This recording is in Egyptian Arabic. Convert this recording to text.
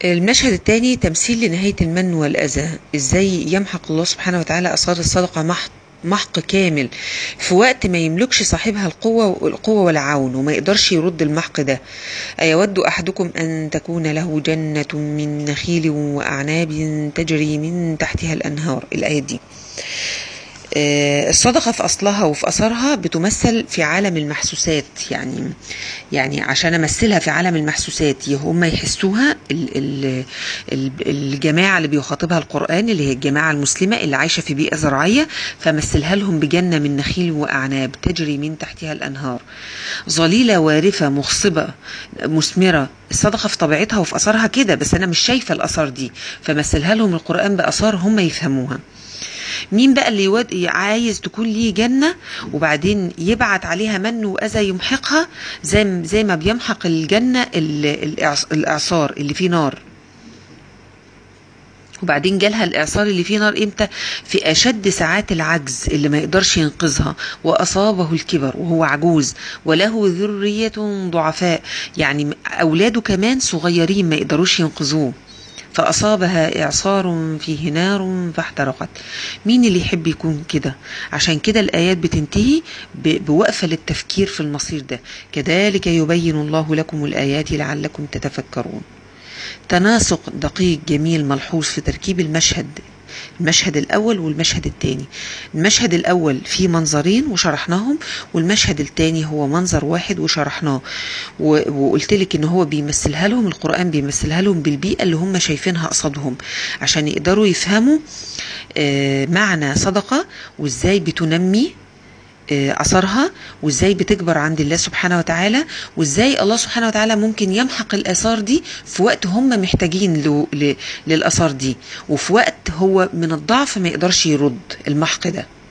المشهد الثاني تمثيل لنهاية المن والأذى ازاي يمحق الله سبحانه وتعالى أثار الصدقة محق محق كامل في وقت ما يملكش صاحبها القوة القوة والعون وما يقدرش يرد المحق ده أيود أحدكم أن تكون له جنة من نخيل وأعناب تجري من تحتها الأنهار الآية دي آه، الصدقة في أصلها وفي أثرها بتمثل في عالم المحسوسات يعني يعني عشان أمثلها في عالم المحسوسات هم يحسوها ال- ال- ال- الجماعة اللي بيخاطبها القرآن اللي هي الجماعة المسلمة اللي عايشة في بيئة زراعية فمثلها لهم بجنة من نخيل وأعناب تجري من تحتها الأنهار ظليلة وارفة مخصبة مثمرة الصدقة في طبيعتها وفي أثرها كده بس أنا مش شايفة الأثر دي فمثلها لهم القرآن بأثار هم يفهموها مين بقى اللي يود عايز تكون ليه جنة وبعدين يبعت عليها من وأذى يمحقها زي زي ما بيمحق الجنة ال- الإعص- الإعصار اللي فيه نار وبعدين جالها الإعصار اللي فيه نار إمتى في أشد ساعات العجز اللي ما يقدرش ينقذها وأصابه الكبر وهو عجوز وله ذرية ضعفاء يعني أولاده كمان صغيرين ما يقدروش ينقذوه فأصابها إعصار فيه نار فاحترقت مين اللي يحب يكون كده عشان كده الآيات بتنتهي ب- بوقفة للتفكير في المصير ده كذلك يبين الله لكم الآيات لعلكم تتفكرون تناسق دقيق جميل ملحوظ في تركيب المشهد المشهد الأول والمشهد الثاني المشهد الأول فيه منظرين وشرحناهم والمشهد الثاني هو منظر واحد وشرحناه و- وقلت لك إن هو بيمثلها لهم القرآن بيمثلها لهم بالبيئة اللي هم شايفينها قصادهم عشان يقدروا يفهموا آه، معنى صدقة وإزاي بتنمي آه، اثرها وازاي بتكبر عند الله سبحانه وتعالى وازاي الله سبحانه وتعالى ممكن يمحق الاثار دي في وقت هم محتاجين له ل- للاثار دي وفي وقت هو من الضعف ما يقدرش يرد المحق ده